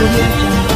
audio jungle.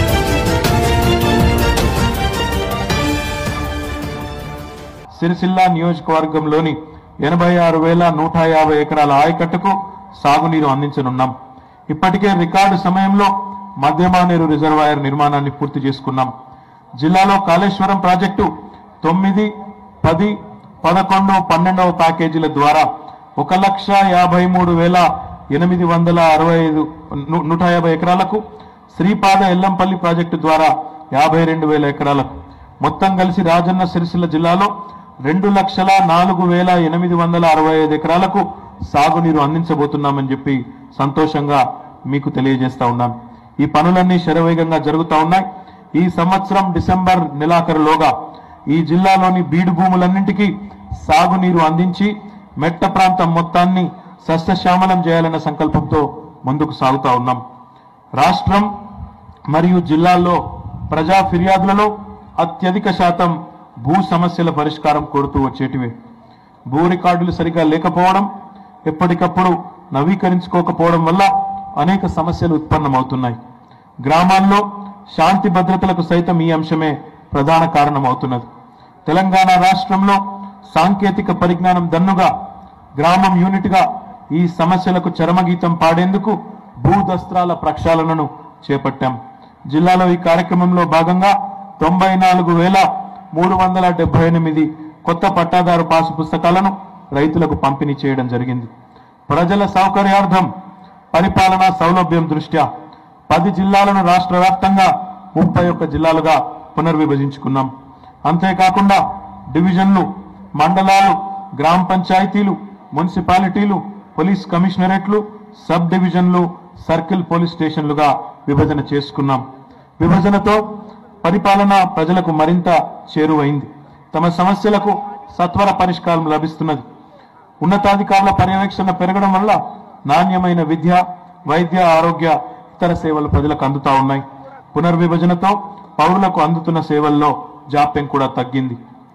Sircilla నియోజకవర్గంలోని ఎనభై ఆరు వేల నూట యాభై ఎకరాల ఆయకట్టుకు సాగునీరు అందించనున్నాం ఇప్పటికే రికార్డు సమయంలో మధ్యమానేరు రిజర్వాయర్ నిర్మాణాన్ని పూర్తి చేసుకున్నాం జిల్లాలో కాళేశ్వరం ప్రాజెక్టు తొమ్మిది పది పదకొండు పన్నెండవ ప్యాకేజీల ద్వారా ఒక లక్ష యాభై మూడు వేల ఎనిమిది వందల అరవై ఐదు ను- నూట యాభై ఎకరాలకు శ్రీపాద ఎల్లంపల్లి ప్రాజెక్టు ద్వారా యాభై రెండు వేల ఎకరాలకు మొత్తం కలిసి రాజన్న సిరిసిల్ల జిల్లాలో రెండు లక్షల నాలుగు వేల ఎనిమిది వందల అరవై ఐదు ఎకరాలకు సాగునీరు అందించబోతున్నామని చెప్పి సంతోషంగా మీకు తెలియజేస్తా ఉన్నాను ఈ పనులన్నీ శరవేగంగా జరుగుతా ఉన్నాయి ఈ సంవత్సరం డిసెంబర్ నెలాఖరులోగా ఈ జిల్లాలోని బీడు భూములన్నింటికీ సాగునీరు అందించి మెట్ట ప్రాంతం మొత్తాన్ని సస్యశ్యామలం చేయాలన్న సంకల్పంతో ముందుకు సాగుతా ఉన్నాం రాష్ట్రం మరియు జిల్లాల్లో ప్రజా ఫిర్యాదులలో అత్యధిక శాతం భూ సమస్యల పరిష్కారం కోరుతూ వచ్చేటివే భూ రికార్డులు సరిగా లేకపోవడం ఎప్పటికప్పుడు నవీకరించుకోకపోవడం వల్ల అనేక సమస్యలు ఉత్పన్నమవుతున్నాయి గ్రామాల్లో శాంతి భద్రతలకు సైతం ఈ అంశమే ప్రధాన కారణమవుతున్నది తెలంగాణ రాష్ట్రంలో సాంకేతిక పరిజ్ఞానం దన్నుగా గ్రామం యూనిట్గా ఈ సమస్యలకు చరమగీతం పాడేందుకు భూదస్త్రాల ప్రక్షాళనను చేపట్టాం జిల్లాలో ఈ కార్యక్రమంలో భాగంగా తొంభై నాలుగు వేల మూడు వందల డెబ్బై ఎనిమిది కొత్త పట్టాదారు పాసు పుస్తకాలను రైతులకు పంపిణీ చేయడం జరిగింది ప్రజల సౌకర్యార్థం పరిపాలనా సౌలభ్యం దృష్ట్యా పది జిల్లాలను రాష్ట్ర వ్యాప్తంగా ముప్పై ఒక్క జిల్లాలుగా పునర్విభజించుకున్నాం అంతేకాకుండా డివిజన్లు మండలాలు గ్రామ పంచాయతీలు మున్సిపాలిటీలు పోలీస్ కమిషనరేట్లు సబ్ డివిజన్లు సర్కిల్ పోలీస్ స్టేషన్లుగా విభజన చేసుకున్నాం విభజనతో పరిపాలన ప్రజలకు మరింత చేరువైంది తమ సమస్యలకు సత్వర పరిష్కారం లభిస్తున్నది ఉన్నతాధికారుల పర్యవేక్షణ పెరగడం వల్ల నాణ్యమైన విద్య వైద్య ఆరోగ్య ఇతర సేవలు ప్రజలకు అందుతా ఉన్నాయి పునర్విభజనతో పౌరులకు అందుతున్న సేవల్లో జాప్యం కూడా తగ్గింది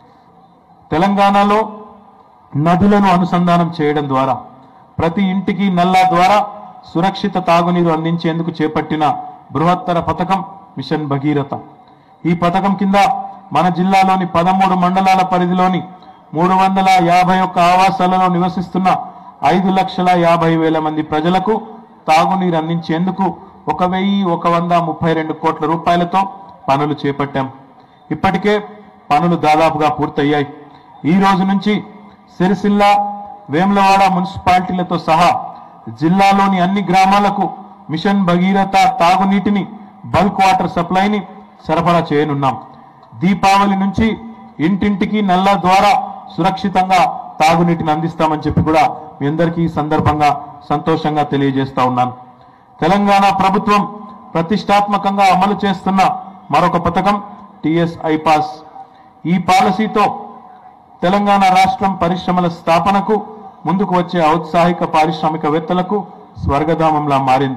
తెలంగాణలో నదులను అనుసంధానం చేయడం ద్వారా ప్రతి ఇంటికి నల్లా ద్వారా సురక్షిత తాగునీరు అందించేందుకు చేపట్టిన బృహత్తర పథకం మిషన్ భగీరథ ఈ పథకం కింద మన జిల్లాలోని పదమూడు మండలాల పరిధిలోని మూడు వందల యాభై ఒక్క ఆవాసాలలో నివసిస్తున్న ఐదు లక్షల యాభై వేల మంది ప్రజలకు తాగునీరు అందించేందుకు ఒక వెయ్యి ఒక వంద ముప్పై రెండు కోట్ల రూపాయలతో పనులు చేపట్టాం ఇప్పటికే పనులు దాదాపుగా పూర్తయ్యాయి ఈ రోజు నుంచి సిరిసిల్ల వేములవాడ మున్సిపాలిటీలతో సహా జిల్లాలోని అన్ని గ్రామాలకు మిషన్ భగీరథ తాగునీటిని బల్క్ వాటర్ సప్లైని సరఫరా చేయనున్నాం దీపావళి నుంచి ఇంటింటికి నల్ల ద్వారా సురక్షితంగా తాగునీటిని అందిస్తామని చెప్పి కూడా మీ అందరికీ ఈ సందర్భంగా సంతోషంగా తెలియజేస్తా ఉన్నాను తెలంగాణ ప్రభుత్వం ప్రతిష్టాత్మకంగా అమలు చేస్తున్న మరొక పథకం టిఎస్ ఐపాస్ ఈ పాలసీతో తెలంగాణ రాష్ట్రం పరిశ్రమల స్థాపనకు ముందుకు వచ్చే ఔత్సాహిక పారిశ్రామికవేత్తలకు స్వర్గధామంలా మారింది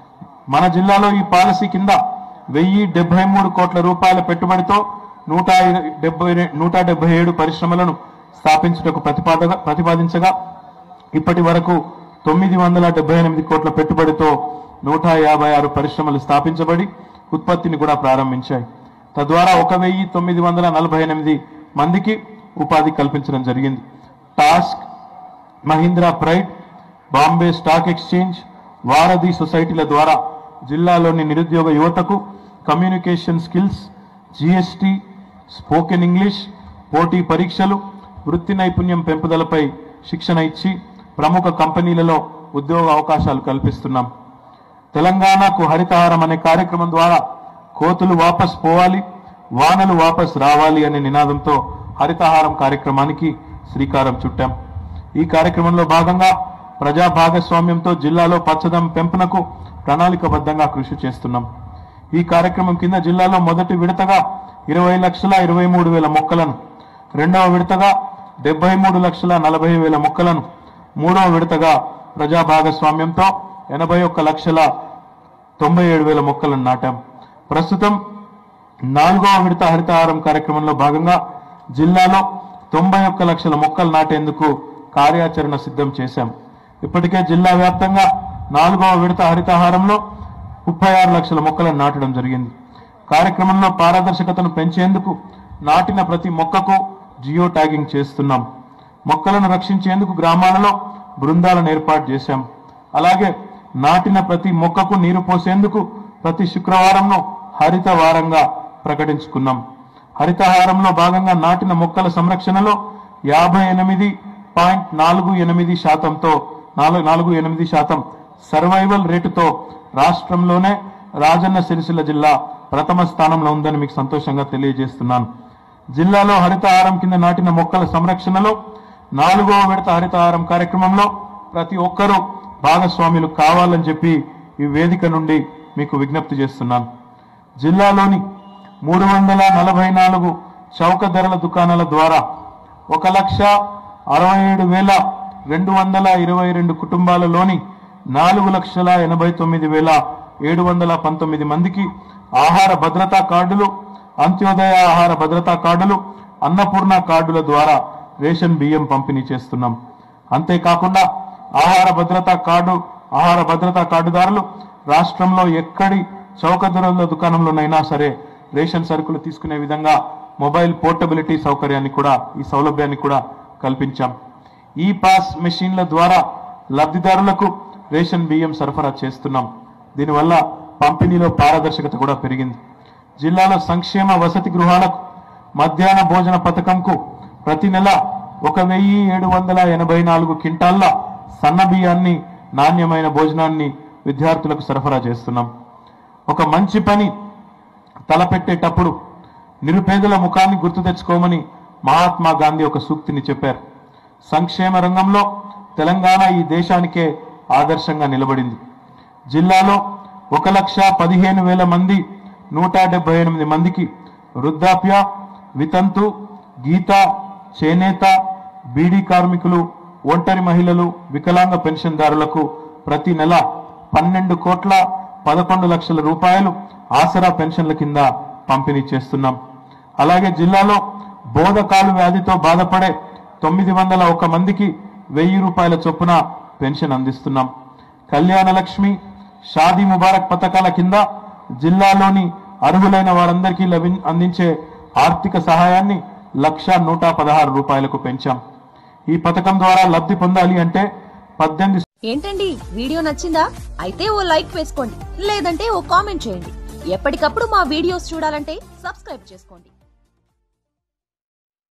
మన జిల్లాలో ఈ పాలసీ కింద వెయ్యి డెబ్బై మూడు కోట్ల రూపాయల పెట్టుబడితో నూట డెబ్బై నూట డెబ్బై ఏడు పరిశ్రమలను స్థాపించుటకు ప్రతిపాదక ప్రతిపాదించగా ఇప్పటి వరకు తొమ్మిది వందల డెబ్బై ఎనిమిది కోట్ల పెట్టుబడితో నూట యాభై ఆరు పరిశ్రమలు స్థాపించబడి ఉత్పత్తిని కూడా ప్రారంభించాయి తద్వారా ఒక వెయ్యి తొమ్మిది వందల నలభై ఎనిమిది మందికి ఉపాధి కల్పించడం జరిగింది TASK Mahindra pride Bombay stock exchange వారధి సొసైటీల ద్వారా జిల్లాలోని నిరుద్యోగ యువతకు communication skills GST spoken English పోటీ పరీక్షలు వృత్తి నైపుణ్యం పెంపుదలపై శిక్షణ ఇచ్చి ప్రముఖ కంపెనీలలో ఉద్యోగ అవకాశాలు కల్పిస్తున్నాం తెలంగాణకు హరితహారం అనే కార్యక్రమం ద్వారా కోతులు వాపస్ పోవాలి వానలు వాపస్ రావాలి అనే నినాదంతో హరితహారం కార్యక్రమానికి శ్రీకారం చుట్టాం ఈ కార్యక్రమంలో భాగంగా ప్రజా భాగస్వామ్యంతో జిల్లాలో పచ్చదం పెంపునకు ప్రణాళికబద్ధంగా కృషి చేస్తున్నాం ఈ కార్యక్రమం కింద జిల్లాలో మొదటి విడతగా ఇరవై లక్షల ఇరవై మూడు వేల మొక్కలను రెండవ విడతగా డెబ్బై మూడు లక్షల నలభై వేల మొక్కలను మూడవ విడతగా ప్రజా భాగస్వామ్యంతో ఎనభై ఒక్క లక్షల తొంభై ఏడు వేల మొక్కలను నాటాం ప్రస్తుతం నాలుగవ విడత హరితహారం కార్యక్రమంలో భాగంగా జిల్లాలో తొంభై ఒక్క లక్షల మొక్కలు నాటేందుకు కార్యాచరణ సిద్ధం చేశాం ఇప్పటికే జిల్లా వ్యాప్తంగా నాలుగవ విడత హరితహారంలో ముప్పై ఆరు లక్షల మొక్కలను నాటడం జరిగింది కార్యక్రమంలో పారదర్శకతను పెంచేందుకు నాటిన ప్రతి మొక్కకు జియో ట్యాగింగ్ చేస్తున్నాం మొక్కలను రక్షించేందుకు గ్రామాలలో బృందాలను ఏర్పాటు చేశాం అలాగే నాటిన ప్రతి మొక్కకు నీరు పోసేందుకు ప్రతి శుక్రవారంను హరిత వారంగా ప్రకటించుకున్నాం హరితహారంలో భాగంగా నాటిన మొక్కల సంరక్షణలో యాభై ఎనిమిది పాయింట్ నాలుగు ఎనిమిది శాతంతో నాలుగు నాలుగు ఎనిమిది శాతం సర్వైవల్ రేటుతో రాష్ట్రంలోనే రాజన్న సిరిసిల్ల జిల్లా ప్రథమ స్థానంలో ఉందని మీకు సంతోషంగా తెలియజేస్తున్నాను జిల్లాలో హరితహారం కింద నాటిన మొక్కల సంరక్షణలో నాలుగవ విడత హరితహారం కార్యక్రమంలో ప్రతి ఒక్కరూ భాగస్వాములు కావాలని చెప్పి ఈ వేదిక నుండి మీకు విజ్ఞప్తి చేస్తున్నాను జిల్లాలోని మూడు వందల నలభై నాలుగు చౌక ధరల దుకాణాల ద్వారా ఒక లక్ష అరవై ఏడు వేల రెండు వందల ఇరవై రెండు కుటుంబాలలోని నాలుగు లక్షల ఎనభై తొమ్మిది వేల ఏడు వందల పంతొమ్మిది మందికి ఆహార భద్రతా కార్డులు అంత్యోదయ ఆహార భద్రతా కార్డులు అన్నపూర్ణ కార్డుల ద్వారా రేషన్ బియ్యం పంపిణీ చేస్తున్నాం అంతేకాకుండా ఆహార భద్రతా కార్డు ఆహార భద్రతా కార్డుదారులు రాష్ట్రంలో ఎక్కడి చౌక ధరల దుకాణంలోనైనా సరే రేషన్ సరుకులు తీసుకునే విధంగా మొబైల్ పోర్టబిలిటీ సౌకర్యాన్ని కూడా ఈ సౌలభ్యాన్ని కూడా కల్పించాం ఈ పాస్ మెషిన్ల ద్వారా లబ్ధిదారులకు రేషన్ బియ్యం సరఫరా చేస్తున్నాం దీనివల్ల పంపిణీలో పారదర్శకత కూడా పెరిగింది జిల్లాలో సంక్షేమ వసతి గృహాలకు మధ్యాహ్న భోజన పథకంకు ప్రతి నెల ఒక వెయ్యి ఏడు వందల ఎనభై నాలుగు క్వింటాళ్ల సన్న బియ్యాన్ని నాణ్యమైన భోజనాన్ని విద్యార్థులకు సరఫరా చేస్తున్నాం ఒక మంచి పని తలపెట్టేటప్పుడు నిరుపేదల ముఖాన్ని గుర్తు తెచ్చుకోమని మహాత్మా గాంధీ ఒక సూక్తిని చెప్పారు సంక్షేమ రంగంలో తెలంగాణ ఈ దేశానికే ఆదర్శంగా నిలబడింది జిల్లాలో ఒక లక్ష పదిహేను వేల మంది నూట డెబ్బై ఎనిమిది మందికి వృద్ధాప్య వితంతు గీత చేనేత బీడీ కార్మికులు ఒంటరి మహిళలు వికలాంగ పెన్షన్దారులకు ప్రతి నెల పన్నెండు కోట్ల పదకొండు లక్షల రూపాయలు ఆసరా పెన్షన్ల కింద పంపిణీ చేస్తున్నాం అలాగే జిల్లాలో బోధకాలు వ్యాధితో బాధపడే తొమ్మిది వందల ఒక మందికి వెయ్యి రూపాయల చొప్పున పెన్షన్ అందిస్తున్నాం కళ్యాణ లక్ష్మి షాదీ ముబారక్ పథకాల కింద జిల్లాలోని అర్హులైన వారందరికీ లభి అందించే ఆర్థిక సహాయాన్ని లక్ష నూట పదహారు రూపాయలకు పెంచాం ఈ పథకం ద్వారా లబ్ధి పొందాలి అంటే పద్దెనిమిది ఏంటండి వీడియో నచ్చిందా అయితే ఓ లైక్ వేసుకోండి లేదంటే ఓ కామెంట్ చేయండి ఎప్పటికప్పుడు మా వీడియోస్ చూడాలంటే సబ్స్క్రైబ్ చేసుకోండి